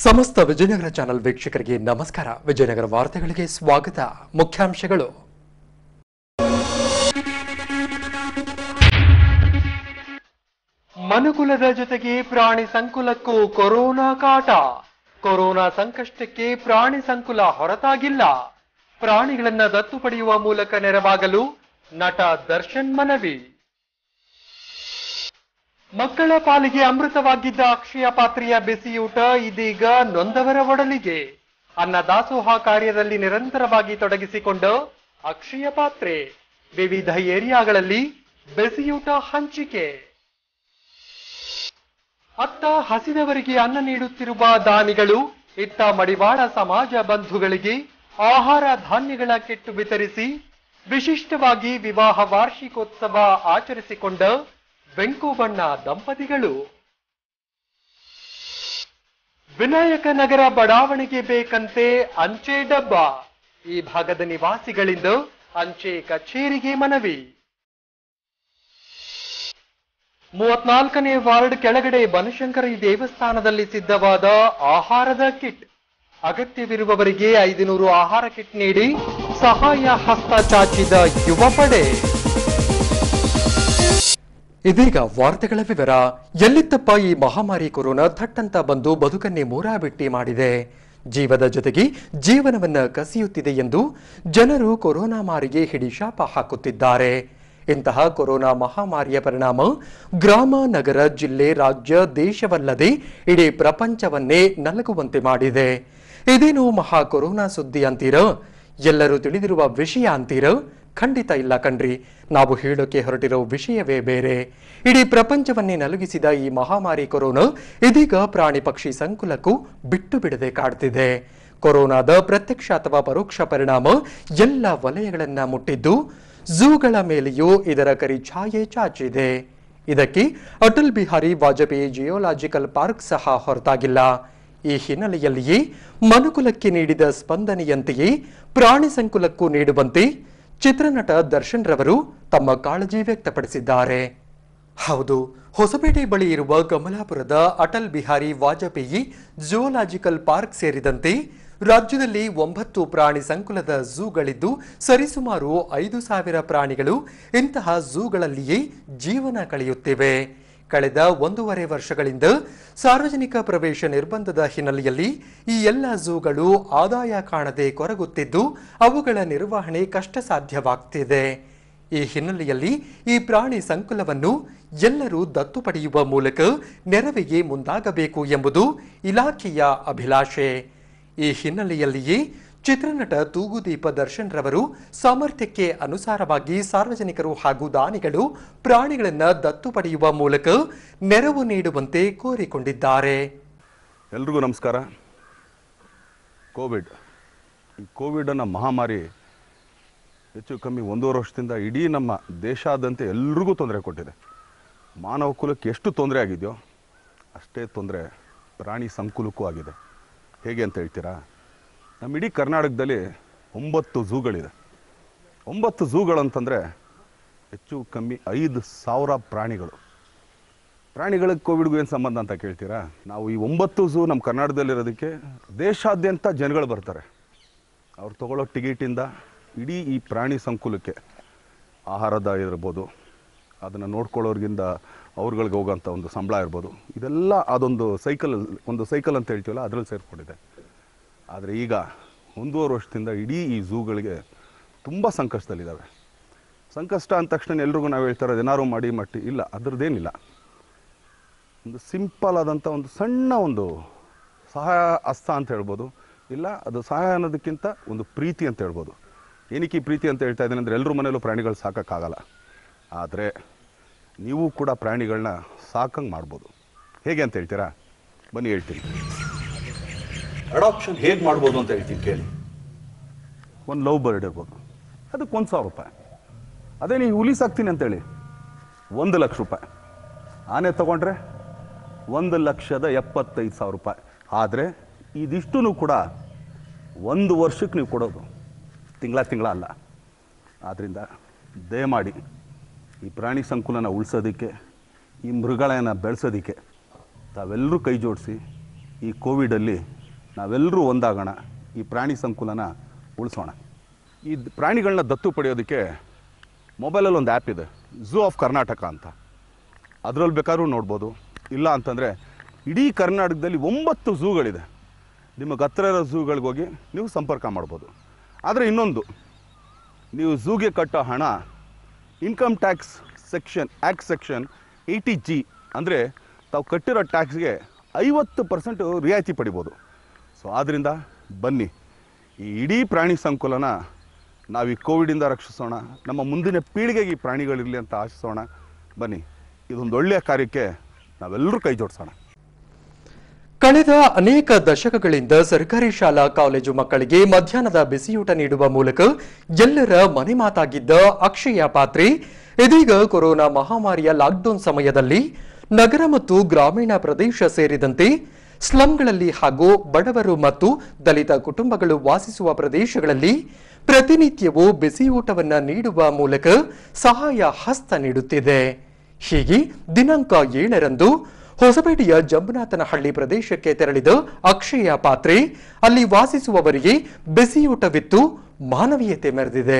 ಸಮಸ್ತ ವಿಜಯನಗರ ಚಾನೆಲ್ ವೀಕ್ಷಕರಿಗೆ ನಮಸ್ಕಾರ ವಿಜಯನಗರ ವಾರ್ತೆಗಳಿಗೆ ಸ್ವಾಗತ ಮುಖ್ಯಾಂಶಗಳು ಮನುಕುಲದ ಜೊತೆಗೆ ಪ್ರಾಣಿ ಸಂಕುಲಕ್ಕೂ ಕೊರೋನಾ ಕಾಟ ಕೊರೋನಾ ಸಂಕಷ್ಟಕ್ಕೆ ಪ್ರಾಣಿ ಸಂಕುಲ ಹೊರತಾಗಿಲ್ಲ ಪ್ರಾಣಿಗಳನ್ನ ದತ್ತು ಪಡೆಯುವ ಮೂಲಕ ನೆರವಾಗಲು ನಟ ದರ್ಶನ್ ಮನವಿ ಮಕ್ಕಳ ಪಾಲಿಗೆ ಅಮೃತವಾಗಿದ್ದ ಅಕ್ಷಯ ಪಾತ್ರೆಯ ಬಿಸಿಯೂಟ ಇದೀಗ ನೊಂದವರ ಒಡಲಿಗೆ ಅನ್ನ ದಾಸೋಹ ಕಾರ್ಯದಲ್ಲಿ ನಿರಂತರವಾಗಿ ತೊಡಗಿಸಿಕೊಂಡ ಅಕ್ಷಯ ಪಾತ್ರೆ ವಿವಿಧ ಏರಿಯಾಗಳಲ್ಲಿ ಬಿಸಿಯೂಟ ಹಂಚಿಕೆ ಅತ್ತ ಹಸಿದವರಿಗೆ ಅನ್ನ ನೀಡುತ್ತಿರುವ ದಾನಿಗಳು ಇತ್ತ ಮಡಿವಾಳ ಸಮಾಜ ಬಂಧುಗಳಿಗೆ ಆಹಾರ ಧಾನ್ಯಗಳ ಕಿಟ್ಟು ವಿತರಿಸಿ ವಿಶಿಷ್ಟವಾಗಿ ವಿವಾಹ ವಾರ್ಷಿಕೋತ್ಸವ ಆಚರಿಸಿಕೊಂಡ ಬೆಂಕುಬಣ್ಣ ದಂಪತಿಗಳು ವಿನಾಯಕ ನಗರ ಬಡಾವಣೆಗೆ ಬೇಕಂತೆ ಅಂಚೆ ಡಬ್ಬ ಈ ಭಾಗದ ನಿವಾಸಿಗಳಿಂದ ಅಂಚೆ ಕಚೇರಿಗೆ ಮನವಿ ಮೂವತ್ನಾಲ್ಕನೇ ವಾರ್ಡ್ ಕೆಳಗಡೆ ಬನಶಂಕರಿ ದೇವಸ್ಥಾನದಲ್ಲಿ ಸಿದ್ಧವಾದ ಆಹಾರದ ಕಿಟ್ ಅಗತ್ಯವಿರುವವರಿಗೆ ಐದುನೂರು ಆಹಾರ ಕಿಟ್ ನೀಡಿ ಸಹಾಯ ಹಸ್ತ ಚಾಚಿದ ಯುವ ಪಡೆ ಇದೀಗ ವಾರ್ತೆಗಳ ವಿವರ ಎಲ್ಲಿತ್ತಪ್ಪ ಈ ಮಹಾಮಾರಿ ಕೊರೋನಾ ಥಟ್ಟಂತ ಬಂದು ಬದುಕನ್ನೇ ಮೂರಾಬಿಟ್ಟಿ ಮಾಡಿದೆ ಜೀವದ ಜೊತೆಗೆ ಜೀವನವನ್ನ ಕಸಿಯುತ್ತಿದೆ ಎಂದು ಜನರು ಕೊರೋನಾ ಮಾರಿಗೆ ಹಿಡಿಶಾಪ ಹಾಕುತ್ತಿದ್ದಾರೆ ಇಂತಹ ಕೊರೋನಾ ಮಹಾಮಾರಿಯ ಪರಿಣಾಮ ಗ್ರಾಮ ನಗರ ಜಿಲ್ಲೆ ರಾಜ್ಯ ದೇಶವಲ್ಲದೆ ಇಡೀ ಪ್ರಪಂಚವನ್ನೇ ನಲಗುವಂತೆ ಮಾಡಿದೆ ಇದೇನು ಮಹಾ ಕೊರೋನಾ ಸುದ್ದಿ ಅಂತೀರ ಎಲ್ಲರೂ ತಿಳಿದಿರುವ ವಿಷಯ ಅಂತೀರ ಖಂಡಿತ ಇಲ್ಲ ಕಣ್ರಿ ನಾವು ಹೇಳೋಕೆ ಹೊರಟಿರೋ ವಿಷಯವೇ ಬೇರೆ ಇಡೀ ಪ್ರಪಂಚವನ್ನೇ ನಲುಗಿಸಿದ ಈ ಮಹಾಮಾರಿ ಕೊರೋನಾ ಇದೀಗ ಪ್ರಾಣಿ ಪಕ್ಷಿ ಸಂಕುಲಕ್ಕೂ ಬಿಟ್ಟು ಬಿಡದೆ ಕಾಡ್ತಿದೆ ಕೊರೋನಾದ ಪ್ರತ್ಯಕ್ಷ ಅಥವಾ ಪರೋಕ್ಷ ಪರಿಣಾಮ ಎಲ್ಲ ವಲಯಗಳನ್ನ ಮುಟ್ಟಿದ್ದು ಝೂಗಳ ಮೇಲೆಯೂ ಇದರ ಕರಿ ಛಾಯೆ ಚಾಚಿದೆ ಇದಕ್ಕೆ ಅಟಲ್ ಬಿಹಾರಿ ವಾಜಪೇಯಿ ಜಿಯೋಲಾಜಿಕಲ್ ಪಾರ್ಕ್ ಸಹ ಹೊರತಾಗಿಲ್ಲ ಈ ಹಿನ್ನೆಲೆಯಲ್ಲಿಯೇ ಮನುಕುಲಕ್ಕೆ ನೀಡಿದ ಸ್ಪಂದನೆಯಂತೆಯೇ ಪ್ರಾಣಿ ಸಂಕುಲಕ್ಕೂ ನೀಡುವಂತೆ ಚಿತ್ರನಟ ದರ್ಶನ್ ರವರು ತಮ್ಮ ಕಾಳಜಿ ವ್ಯಕ್ತಪಡಿಸಿದ್ದಾರೆ ಹೌದು ಹೊಸಪೇಟೆ ಬಳಿ ಇರುವ ಕಮಲಾಪುರದ ಅಟಲ್ ಬಿಹಾರಿ ವಾಜಪೇಯಿ ಝೂಲಾಜಿಕಲ್ ಪಾರ್ಕ್ ಸೇರಿದಂತೆ ರಾಜ್ಯದಲ್ಲಿ ಒಂಬತ್ತು ಪ್ರಾಣಿ ಸಂಕುಲದ ಝೂಗಳಿದ್ದು ಸರಿಸುಮಾರು ಐದು ಸಾವಿರ ಪ್ರಾಣಿಗಳು ಇಂತಹ ಝೂಗಳಲ್ಲಿಯೇ ಜೀವನ ಕಳೆಯುತ್ತಿವೆ ಕಳೆದ ಒಂದೂವರೆ ವರ್ಷಗಳಿಂದ ಸಾರ್ವಜನಿಕ ಪ್ರವೇಶ ನಿರ್ಬಂಧದ ಹಿನ್ನೆಲೆಯಲ್ಲಿ ಈ ಎಲ್ಲ ಝೂಗಳು ಆದಾಯ ಕಾಣದೆ ಕೊರಗುತ್ತಿದ್ದು ಅವುಗಳ ನಿರ್ವಹಣೆ ಕಷ್ಟ ಸಾಧ್ಯವಾಗ್ತಿದೆ ಈ ಹಿನ್ನೆಲೆಯಲ್ಲಿ ಈ ಪ್ರಾಣಿ ಸಂಕುಲವನ್ನು ಎಲ್ಲರೂ ದತ್ತು ಪಡೆಯುವ ಮೂಲಕ ನೆರವಿಗೆ ಮುಂದಾಗಬೇಕು ಎಂಬುದು ಇಲಾಖೆಯ ಅಭಿಲಾಷೆ ಈ ಹಿನ್ನೆಲೆಯಲ್ಲಿಯೇ ಚಿತ್ರನಟ ತೂಗುದೀಪ ದರ್ಶನ್ ರವರು ಸಾಮರ್ಥ್ಯಕ್ಕೆ ಅನುಸಾರವಾಗಿ ಸಾರ್ವಜನಿಕರು ಹಾಗೂ ದಾನಿಗಳು ಪ್ರಾಣಿಗಳನ್ನ ದತ್ತು ಪಡೆಯುವ ಮೂಲಕ ನೆರವು ನೀಡುವಂತೆ ಕೋರಿಕೊಂಡಿದ್ದಾರೆ ಎಲ್ರಿಗೂ ನಮಸ್ಕಾರ ಕೋವಿಡ್ ಈ ಕೋವಿಡ್ ಅನ್ನೋ ಮಹಾಮಾರಿ ಹೆಚ್ಚು ಕಮ್ಮಿ ಒಂದೂವರೆ ವರ್ಷದಿಂದ ಇಡೀ ನಮ್ಮ ದೇಶಾದ್ಯಂತ ಎಲ್ರಿಗೂ ತೊಂದರೆ ಕೊಟ್ಟಿದೆ ಮಾನವ ಕುಲಕ್ಕೆ ಎಷ್ಟು ತೊಂದರೆ ಆಗಿದೆಯೋ ಅಷ್ಟೇ ತೊಂದರೆ ಪ್ರಾಣಿ ಸಂಕುಲಕ್ಕೂ ಆಗಿದೆ ಹೇಗೆ ಅಂತ ಹೇಳ್ತೀರಾ ನಮ್ಮ ಇಡೀ ಕರ್ನಾಟಕದಲ್ಲಿ ಒಂಬತ್ತು ಝೂಗಳಿದೆ ಒಂಬತ್ತು ಝೂಗಳಂತಂದರೆ ಹೆಚ್ಚು ಕಮ್ಮಿ ಐದು ಸಾವಿರ ಪ್ರಾಣಿಗಳು ಪ್ರಾಣಿಗಳಿಗೆ ಕೋವಿಡ್ಗೂ ಏನು ಸಂಬಂಧ ಅಂತ ಕೇಳ್ತೀರಾ ನಾವು ಈ ಒಂಬತ್ತು ಝೂ ನಮ್ಮ ಕರ್ನಾಟಕದಲ್ಲಿರೋದಕ್ಕೆ ದೇಶಾದ್ಯಂತ ಜನಗಳು ಬರ್ತಾರೆ ಅವ್ರು ತಗೊಳ್ಳೋ ಟಿಕೆಟಿಂದ ಇಡೀ ಈ ಪ್ರಾಣಿ ಸಂಕುಲಕ್ಕೆ ಆಹಾರದ ಇರ್ಬೋದು ಅದನ್ನು ನೋಡ್ಕೊಳ್ಳೋರ್ಗಿಂದ ಅವ್ರುಗಳಿಗೆ ಹೋಗೋಂಥ ಒಂದು ಸಂಬಳ ಇರ್ಬೋದು ಇದೆಲ್ಲ ಅದೊಂದು ಸೈಕಲ್ ಒಂದು ಸೈಕಲ್ ಅಂತ ಹೇಳ್ತೀವಲ್ಲ ಅದರಲ್ಲಿ ಸೇರಿಕೊಂಡಿದೆ ಆದರೆ ಈಗ ಒಂದೂವರೆ ವರ್ಷದಿಂದ ಇಡೀ ಈ ಝೂಗಳಿಗೆ ತುಂಬ ಸಂಕಷ್ಟದಲ್ಲಿದ್ದಾವೆ ಸಂಕಷ್ಟ ಅಂದ ತಕ್ಷಣ ಎಲ್ರಿಗೂ ನಾವು ಹೇಳ್ತಾರೆ ಏನಾರು ಮಾಡಿ ಮಟ್ಟಿ ಇಲ್ಲ ಅದರದ್ದೇನಿಲ್ಲ ಒಂದು ಸಿಂಪಲ್ ಆದಂಥ ಒಂದು ಸಣ್ಣ ಒಂದು ಸಹಾಯ ಹಸ್ತ ಅಂತ ಹೇಳ್ಬೋದು ಇಲ್ಲ ಅದು ಸಹಾಯ ಅನ್ನೋದಕ್ಕಿಂತ ಒಂದು ಪ್ರೀತಿ ಅಂತ ಹೇಳ್ಬೋದು ಏನಕ್ಕೆ ಈ ಪ್ರೀತಿ ಅಂತ ಹೇಳ್ತಾ ಇದ್ದೀನಿ ಅಂದರೆ ಎಲ್ಲರ ಮನೇಲೂ ಪ್ರಾಣಿಗಳು ಸಾಕೋಕ್ಕಾಗಲ್ಲ ಆದರೆ ನೀವು ಕೂಡ ಪ್ರಾಣಿಗಳನ್ನ ಸಾಕಂಗೆ ಮಾಡ್ಬೋದು ಹೇಗೆ ಅಂತ ಹೇಳ್ತೀರಾ ಬನ್ನಿ ಹೇಳ್ತೀನಿ ಅಡಾಪ್ಷನ್ ಹೇಗೆ ಮಾಡ್ಬೋದು ಅಂತ ಹೇಳ್ತೀನಿ ಕೇಳಿ ಒಂದು ಲವ್ ಬರ್ಡ್ ಇರ್ಬೋದು ಅದಕ್ಕೆ ಒಂದು ಸಾವಿರ ರೂಪಾಯಿ ಅದೇ ನೀವು ಹುಲಿ ಸಾಕ್ತೀನಿ ಅಂತೇಳಿ ಒಂದು ಲಕ್ಷ ರೂಪಾಯಿ ಆನೆ ತಗೊಂಡ್ರೆ ಒಂದು ಲಕ್ಷದ ಎಪ್ಪತ್ತೈದು ಸಾವಿರ ರೂಪಾಯಿ ಆದರೆ ಇದಿಷ್ಟೂ ಕೂಡ ಒಂದು ವರ್ಷಕ್ಕೆ ನೀವು ಕೊಡೋದು ತಿಂಗಳ ತಿಂಗಳ ಅಲ್ಲ ಆದ್ದರಿಂದ ದಯಮಾಡಿ ಈ ಪ್ರಾಣಿ ಸಂಕುಲನ ಉಳಿಸೋದಕ್ಕೆ ಈ ಮೃಗಗಳನ್ನ ಬೆಳೆಸೋದಕ್ಕೆ ತಾವೆಲ್ಲರೂ ಕೈ ಜೋಡಿಸಿ ಈ ಕೋವಿಡಲ್ಲಿ ನಾವೆಲ್ಲರೂ ಒಂದಾಗೋಣ ಈ ಪ್ರಾಣಿ ಸಂಕುಲನ ಉಳಿಸೋಣ ಈ ದ್- ಪ್ರಾಣಿಗಳನ್ನ ದತ್ತು ಪಡೆಯೋದಕ್ಕೆ ಮೊಬೈಲಲ್ಲಿ ಒಂದು ಆ್ಯಪ್ ಇದೆ ಝೂ ಆಫ್ ಕರ್ನಾಟಕ ಅಂತ ಅದರಲ್ಲಿ ಬೇಕಾದ್ರೂ ನೋಡ್ಬೋದು ಇಲ್ಲ ಅಂತಂದರೆ ಇಡೀ ಕರ್ನಾಟಕದಲ್ಲಿ ಒಂಬತ್ತು ಝೂಗಳಿದೆ ನಿಮಗೆ ಹತ್ತಿರ ಇರೋ ಝೂಗಳಿಗೆ ಹೋಗಿ ನೀವು ಸಂಪರ್ಕ ಮಾಡ್ಬೋದು ಆದರೆ ಇನ್ನೊಂದು ನೀವು ಝೂಗೆ ಕಟ್ಟೋ ಹಣ income tax section act section eighty G ಅಂದರೆ ತಾವು ಕಟ್ಟಿರೋ ಟ್ಯಾಕ್ಸ್ಗೆ ಐವತ್ತು ಪರ್ಸೆಂಟು ರಿಯಾಯಿತಿ ಪಡಿಬೋದು ಸೊ ಆದ್ದರಿಂದ ಬನ್ನಿ ಈ ಇಡೀ ಪ್ರಾಣಿ ಸಂಕುಲನ ನಾವು ಈ ಕೋವಿಡಿಂದ ರಕ್ಷಿಸೋಣ ನಮ್ಮ ಮುಂದಿನ ಪೀಳಿಗೆಗೆ ಈ ಪ್ರಾಣಿಗಳಿರಲಿ ಅಂತ ಆಶಿಸೋಣ ಬನ್ನಿ ಇದೊಂದು ಒಳ್ಳೆಯ ಕಾರ್ಯಕ್ಕೆ ನಾವೆಲ್ಲರೂ ಕೈ ಜೋಡಿಸೋಣ ಕಳೆದ ಅನೇಕ ದಶಕಗಳಿಂದ ಸರ್ಕಾರಿ ಶಾಲಾ ಕಾಲೇಜು ಮಕ್ಕಳಿಗೆ ಮಧ್ಯಾಹ್ನದ ಬಿಸಿಯೂಟ ನೀಡುವ ಮೂಲಕ ಎಲ್ಲರ ಮನೆ ಮಾತಾಗಿದ್ದ ಅಕ್ಷಯ ಪಾತ್ರೆ ಇದೀಗ ಕೊರೋನಾ ಮಹಾಮಾರಿಯ ಲಾಕ್ಡೌನ್ ಸಮಯದಲ್ಲಿ ನಗರ ಮತ್ತು ಗ್ರಾಮೀಣ ಪ್ರದೇಶ ಸೇರಿದಂತೆ ಸ್ಲಂಗಳಲ್ಲಿ ಹಾಗೂ ಬಡವರು ಮತ್ತು ದಲಿತ ಕುಟುಂಬಗಳು ವಾಸಿಸುವ ಪ್ರದೇಶಗಳಲ್ಲಿ ಪ್ರತಿನಿತ್ಯವೂ ಬಿಸಿಯೂಟವನ್ನ ನೀಡುವ ಮೂಲಕ ಸಹಾಯ ಹಸ್ತ ನೀಡುತ್ತಿದೆ ಹೀಗೆ ದಿನಾಂಕ ಏಳರಂದು ಹೊಸಪೇಟೆಯ ಜಂಬುನಾಥನಹಳ್ಳಿ ಪ್ರದೇಶಕ್ಕೆ ತೆರಳಿದ ಅಕ್ಷಯ ಪಾತ್ರೆ ಅಲ್ಲಿ ವಾಸಿಸುವವರಿಗೆ ಬಿಸಿಯೂಟವಿತ್ತು ಮಾನವೀಯತೆ ಮೆರೆದಿದೆ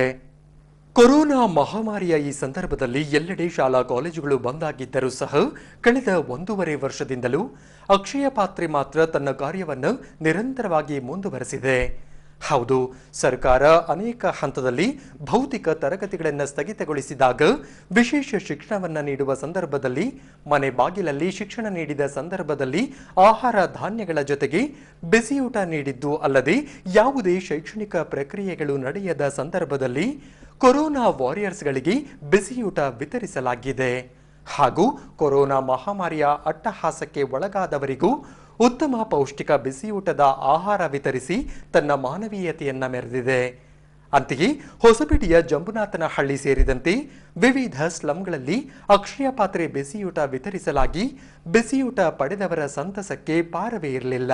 ಕೊರೋನಾ ಮಹಾಮಾರಿಯ ಈ ಸಂದರ್ಭದಲ್ಲಿ ಎಲ್ಲೆಡೆ ಶಾಲಾ ಕಾಲೇಜುಗಳು ಬಂದಾಗಿದ್ದರೂ ಸಹ ಕಳೆದ ಒಂದೂವರೆ ವರ್ಷದಿಂದಲೂ ಅಕ್ಷಯ ಪಾತ್ರೆ ಮಾತ್ರ ತನ್ನ ಕಾರ್ಯವನ್ನು ನಿರಂತರವಾಗಿ ಮುಂದುವರೆಸಿದೆ ಹೌದು ಸರ್ಕಾರ ಅನೇಕ ಹಂತದಲ್ಲಿ ಭೌತಿಕ ತರಗತಿಗಳನ್ನು ಸ್ಥಗಿತಗೊಳಿಸಿದಾಗ ವಿಶೇಷ ಶಿಕ್ಷಣವನ್ನ ನೀಡುವ ಸಂದರ್ಭದಲ್ಲಿ ಮನೆ ಬಾಗಿಲಲ್ಲಿ ಶಿಕ್ಷಣ ನೀಡಿದ ಸಂದರ್ಭದಲ್ಲಿ ಆಹಾರ ಧಾನ್ಯಗಳ ಜೊತೆಗೆ ಬಿಸಿಯೂಟ ನೀಡಿದ್ದು ಅಲ್ಲದೆ ಯಾವುದೇ ಶೈಕ್ಷಣಿಕ ಪ್ರಕ್ರಿಯೆಗಳು ನಡೆಯದ ಸಂದರ್ಭದಲ್ಲಿ ಕೊರೋನಾ ವಾರಿಯರ್ಸ್ಗಳಿಗೆ ಬಿಸಿಯೂಟ ವಿತರಿಸಲಾಗಿದೆ ಹಾಗೂ ಕೊರೋನಾ ಮಹಾಮಾರಿಯ ಅಟ್ಟಹಾಸಕ್ಕೆ ಒಳಗಾದವರಿಗೂ ಉತ್ತಮ ಪೌಷ್ಟಿಕ ಬಿಸಿಯೂಟದ ಆಹಾರ ವಿತರಿಸಿ ತನ್ನ ಮಾನವೀಯತೆಯನ್ನ ಮೆರೆದಿದೆ ಅಂತೆಯೇ ಹೊಸಪೇಟೆಯ ಜಂಬುನಾಥನಹಳ್ಳಿ ಸೇರಿದಂತೆ ವಿವಿಧ ಸ್ಲಂಗಳಲ್ಲಿ ಅಕ್ಷಯ ಪಾತ್ರೆ ಬಿಸಿಯೂಟ ವಿತರಿಸಲಾಗಿ ಬಿಸಿಯೂಟ ಪಡೆದವರ ಸಂತಸಕ್ಕೆ ಪಾರವೇ ಇರಲಿಲ್ಲ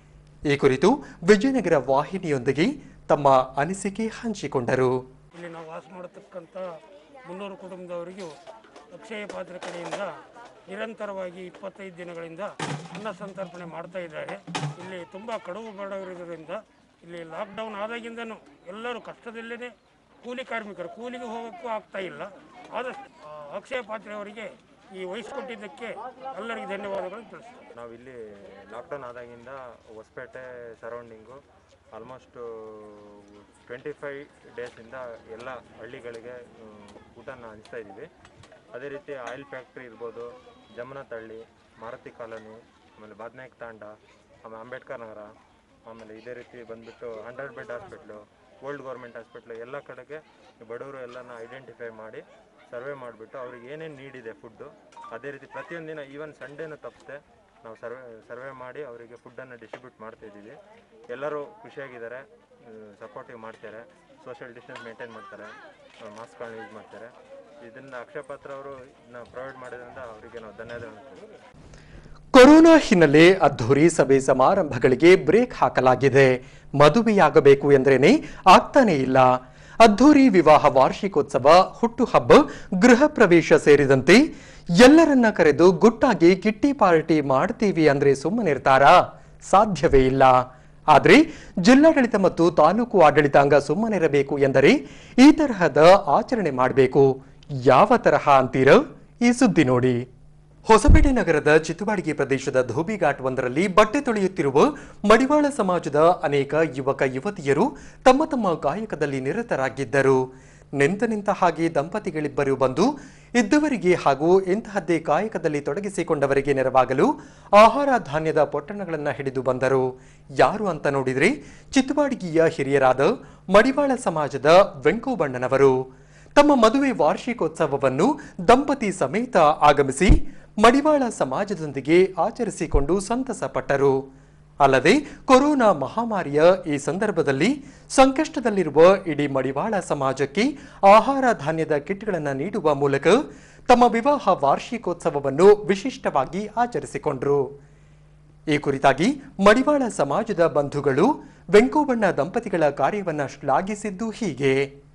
ಈ ಕುರಿತು ವಿಜಯನಗರ ವಾಹಿನಿಯೊಂದಿಗೆ ತಮ್ಮ ಅನಿಸಿಕೆ ಹಂಚಿಕೊಂಡರು ಇಲ್ಲಿ ನಾವು ವಾಸ ಮಾಡತಕ್ಕಂಥ ಮುನ್ನೂರು ಕುಟುಂಬದವರಿಗೂ ಅಕ್ಷಯ ಪಾತ್ರೆ ಕಡೆಯಿಂದ ನಿರಂತರವಾಗಿ ಇಪ್ಪತ್ತೈದು ದಿನಗಳಿಂದ ಅನ್ನ ಸಂತರ್ಪಣೆ ಮಾಡ್ತಾ ಇದ್ದಾರೆ ಇಲ್ಲಿ ತುಂಬ ಕಡುವು ಬಡವರಿರೋದ್ರಿಂದ ಇಲ್ಲಿ ಲಾಕ್ಡೌನ್ ಆದಾಗಿಂದನೂ ಎಲ್ಲರೂ ಕಷ್ಟದಲ್ಲೇ ಕೂಲಿ ಕಾರ್ಮಿಕರು ಕೂಲಿಗೆ ಹೋಗೋಕ್ಕೂ ಆಗ್ತಾ ಇಲ್ಲ ಆದಷ್ಟು ಆ, ಅಕ್ಷಯ ಪಾತ್ರೆ ಅವರಿಗೆ ಈ ವಹಿಸ್ಕೊಟ್ಟಿದ್ದಕ್ಕೆ ಎಲ್ಲರಿಗೂ ಧನ್ಯವಾದಗಳನ್ನು ತಿಳಿಸ್ತಾರೆ ನಾವಿಲ್ಲಿ ಲಾಕ್ಡೌನ್ ಆದಾಗಿಂದ Hosapete surrounding almost twenty five ಡೇಸಿಂದ ಎಲ್ಲ ಹಳ್ಳಿಗಳಿಗೆ ಮ್, ಊಟನ ಹಂಚ್ತಾ ಇದ್ದೀವಿ ಅದೇ ರೀತಿ ಆಯಿಲ್ ಫ್ಯಾಕ್ಟ್ರಿ ಇರ್ಬೋದು ಜಮುನತಹಳ್ಳಿ ಮಾರುತಿ ಕಾಲೋನಿ ಆಮೇಲೆ ಬಾದ್ನಾಯಕ್ ತಾಂಡ ಆಮೇಲೆ ಅಂಬೇಡ್ಕರ್ ನಗರ ಆಮೇಲೆ ಇದೇ ರೀತಿ ಬಂದ್ಬಿಟ್ಟು hundred bed hospital old government hospital ಎಲ್ಲ ಕಡೆಗೆ ಬಡವರು ಎಲ್ಲನ ಐಡೆಂಟಿಫೈ ಮಾಡಿ ಸರ್ವೆ ಮಾಡಿಬಿಟ್ಟು ಅವ್ರಿಗೆ ಏನೇನು ನೀಡಿದೆ ಫುಡ್ಡು ಅದೇ ರೀತಿ ಪ್ರತಿಯೊಂದಿನ ಈವನ್ ಸಂಡೇನೂ ತಪ್ಪದೆ ನಾವು ಸರ್ವೆ ಸರ್ವೆ ಮಾಡಿ ಅವರಿಗೆ ಫುಡ್ಡನ್ನು ಡಿಸ್ಟ್ರಿಬ್ಯೂಟ್ ಮಾಡ್ತಾ ಇದ್ದೀವಿ ಎಲ್ಲರೂ ಖುಷಿಯಾಗಿದ್ದಾರೆ ಸಪೋರ್ಟಿವ್ ಮಾಡ್ತಾರೆ ಸೋಷಿಯಲ್ ಡಿಸ್ಟೆನ್ಸ್ ಮೇಂಟೈನ್ ಮಾಡ್ತಾರೆ ಮಾಸ್ಕ್ಗಳನ್ನ ಯೂಸ್ ಮಾಡ್ತಾರೆ ಇದನ್ನು ಅಕ್ಷಯ ಪಾತ್ರ ಅವರು ಇದನ್ನ ಪ್ರೊವೈಡ್ ಮಾಡಿದ್ರಿಂದ ಅವರಿಗೆ ನಾವು ಧನ್ಯವಾದಗಳು ಹೇಳ್ತೀವಿ ಕೊರೋನಾ ಹಿನ್ನೆಲೆ ಅದ್ಧೂರಿ ಸಭೆ ಸಮಾರಂಭಗಳಿಗೆ ಬ್ರೇಕ್ ಹಾಕಲಾಗಿದೆ ಮದುವೆಯಾಗಬೇಕು ಎಂದ್ರೇನೆ ಆಗ್ತಾನೇ ಇಲ್ಲ ಅದ್ಧೂರಿ ವಿವಾಹ ವಾರ್ಷಿಕೋತ್ಸವ ಹುಟ್ಟುಹಬ್ಬ ಗೃಹ ಪ್ರವೇಶ ಸೇರಿದಂತೆ ಎಲ್ಲರನ್ನ ಕರೆದು ಗುಟ್ಟಾಗಿ ಕಿಟ್ಟಿ ಪಾರ್ಟಿ ಮಾಡ್ತೀವಿ ಅಂದ್ರೆ ಸುಮ್ಮನಿರ್ತಾರಾ ಸಾಧ್ಯವೇ ಇಲ್ಲ ಆದ್ರೆ ಜಿಲ್ಲಾಡಳಿತ ಮತ್ತು ತಾಲೂಕು ಆಡಳಿತಾಂಗ ಸುಮ್ಮನಿರಬೇಕು ಎಂದರೆ ಈ ತರಹದ ಆಚರಣೆ ಮಾಡಬೇಕು ಯಾವ ತರಹ ಅಂತೀರ ಈ ಸುದ್ದಿ ನೋಡಿ ಹೊಸಪೇಟೆ ನಗರದ ಚಿತ್ತುವಾಡಿಗೆ ಪ್ರದೇಶದ ಧೋಬಿಘಾಟ್ ಒಂದರಲ್ಲಿ ಬಟ್ಟೆ ತೊಳೆಯುತ್ತಿರುವ ಮಡಿವಾಳ ಸಮಾಜದ ಅನೇಕ ಯುವಕ ಯುವತಿಯರು ತಮ್ಮ ತಮ್ಮ ಕಾಯಕದಲ್ಲಿ ನಿರತರಾಗಿದ್ದರು ನಿಂತ ನಿಂತ ಹಾಗೆ ದಂಪತಿಗಳಿಬ್ಬರು ಬಂದು ಇದ್ದವರಿಗೆ ಹಾಗೂ ಇಂತಹದ್ದೇ ಕಾಯಕದಲ್ಲಿ ತೊಡಗಿಸಿಕೊಂಡವರಿಗೆ ನೆರವಾಗಲು ಆಹಾರ ಧಾನ್ಯದ ಪೊಟ್ಟಣಗಳನ್ನು ಹಿಡಿದು ಬಂದರು ಯಾರು ಅಂತ ನೋಡಿದ್ರೆ ಚಿತ್ತುವಾಡಿಗೆಯ ಹಿರಿಯರಾದ ಮಡಿವಾಳ ಸಮಾಜದ ವೆಂಕೋಬಣ್ಣನವರು ತಮ್ಮ ಮದುವೆ ವಾರ್ಷಿಕೋತ್ಸವವನ್ನು ದಂಪತಿ ಸಮೇತ ಆಗಮಿಸಿ ಮಡಿವಾಳ ಸಮಾಜದೊಂದಿಗೆ ಆಚರಿಸಿಕೊಂಡು ಸಂತಸ ಪಟ್ಟರು ಅಲ್ಲದೆ ಕೊರೋನಾ ಮಹಾಮಾರಿಯ ಈ ಸಂದರ್ಭದಲ್ಲಿ ಸಂಕಷ್ಟದಲ್ಲಿರುವ ಇಡೀ ಮಡಿವಾಳ ಸಮಾಜಕ್ಕೆ ಆಹಾರ ಧಾನ್ಯದ ಕಿಟ್ಗಳನ್ನು ನೀಡುವ ಮೂಲಕ ತಮ್ಮ ವಿವಾಹ ವಾರ್ಷಿಕೋತ್ಸವವನ್ನು ವಿಶಿಷ್ಟವಾಗಿ ಆಚರಿಸಿಕೊಂಡರು ಈ ಕುರಿತಾಗಿ ಮಡಿವಾಳ ಸಮಾಜದ ಬಂಧುಗಳು ವೆಂಕೋಬಣ್ಣ ದಂಪತಿಗಳ ಕಾರ್ಯವನ್ನ ಶ್ಲಾಘಿಸಿದ್ದು ಹೀಗೆ